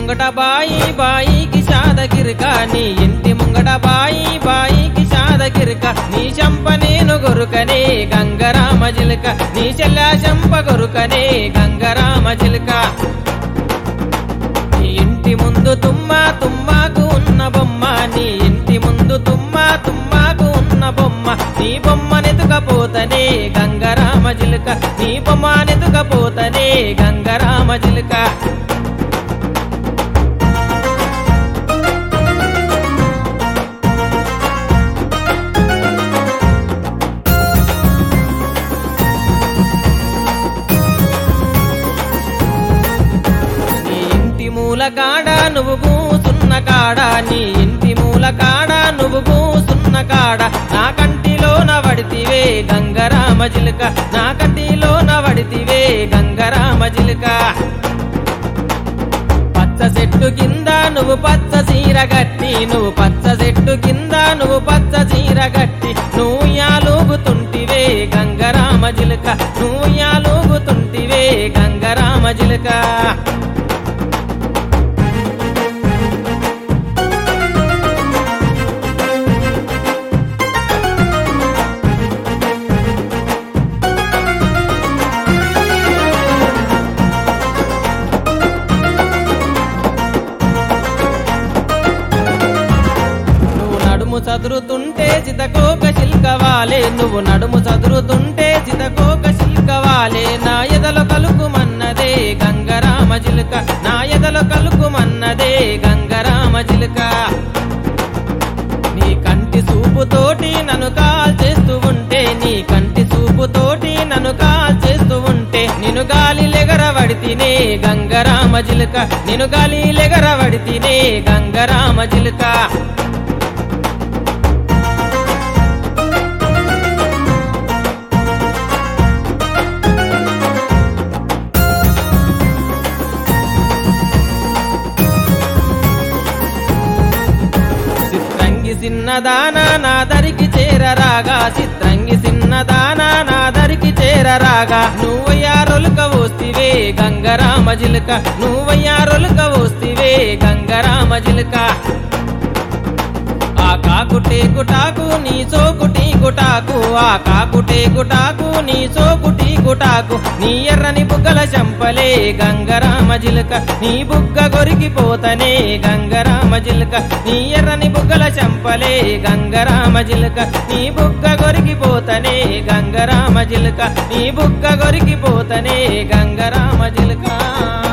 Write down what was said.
ముంగట బాయి బాయికి సాదగిరిక నీ ఇంటి ముంగట బాయి బాయికి సాదగిరిక నీ చంప నేను గొరుకనే గంగరామ జిలుక నీ చెల్ల చంప గొరుకనే గంగరామ జిలుక నీ ఇంటి ముందు తుమ్మ తుమ్మకు ఉన్న బొమ్మ నీ ఇంటి ముందు తుమ్మ తుమ్మకు ఉన్న బొమ్మ నీ బొమ్మనెతుకపోతనే గంగరామ జిలుక నీ బొమ్మనెతుకపోతనే గంగరామ జిలుక నీ ఇంటి మూల కాడ నువ్వు కూసున్న కాడ నీ ఇంటి మూల కాడ నువ్వు కూసున్న కాడ నా కంటిలోన వడితివే గంగరామ జిలుక నా కంటిలోన వడితివే గంగరామ జిలుక పచ్చ చెట్టు కింద నువ్వు పచ్చ చీర గట్టి నువ్వు పచ్చ చెట్టు కింద నువ్వు పచ్చ చీర గట్టి నువ్వు యాలుగుతుంటివే గంగరామ జిలుక నువ్వు యాలుగుతుంటివే గంగరామ జిలుక నువ్వు నడుము చదురుతుంటే చితకోక శిల్కవాలే నువ్వు నడుము చదురుతుంటే చితకోక శిల్కవాలే నా ఎదలో కలుకుమన్నదే గంగరామ జిలుక నా ఎదలో కలుకుమన్నదే గంగరామ జిలుక నీ కంటి చూపుతోటి నన్ను కాల్ చేస్తూ ఉంటే నీ కంటి చూపుతోటి నన్ను కాల్ చేస్తూ ఉంటే నిన్ను గాలి లెగరవడితినే గంగరామ జిలుక నిన్ను గాలి లెగరవడితినే గంగరామ జిలుక చిత్రంగి చిన్నదానా నా దరికి చేరరాగా చిత్రంగి చిన్నదానా నా దరికి చేరరాగా నువ్వయ్యా రొలుక వస్తివే గంగరామ జిలుక నువ్వయ్యా రొలుక వస్తివే గంగరామ జిలుక ఆ కాకుటే గుటాకు నీ సోకుటి గుటాకు ఆ కాకుటే గుటాకు నీ సోకుటి గుటాకు నీ ఎర్రని బుగ్గల చంపలే గంగరామ జిలుక నీ బుగ్గ గొరికిపోతనే గంగరామ జిలుక నీ ఎర్రని బుగ్గల చంపలే గంగరామ జిలుక నీ బుగ్గ గొరికిపోతనే గంగరామ జిలుక నీ బుగ్గ గొరికిపోతనే గంగరామ జిలుక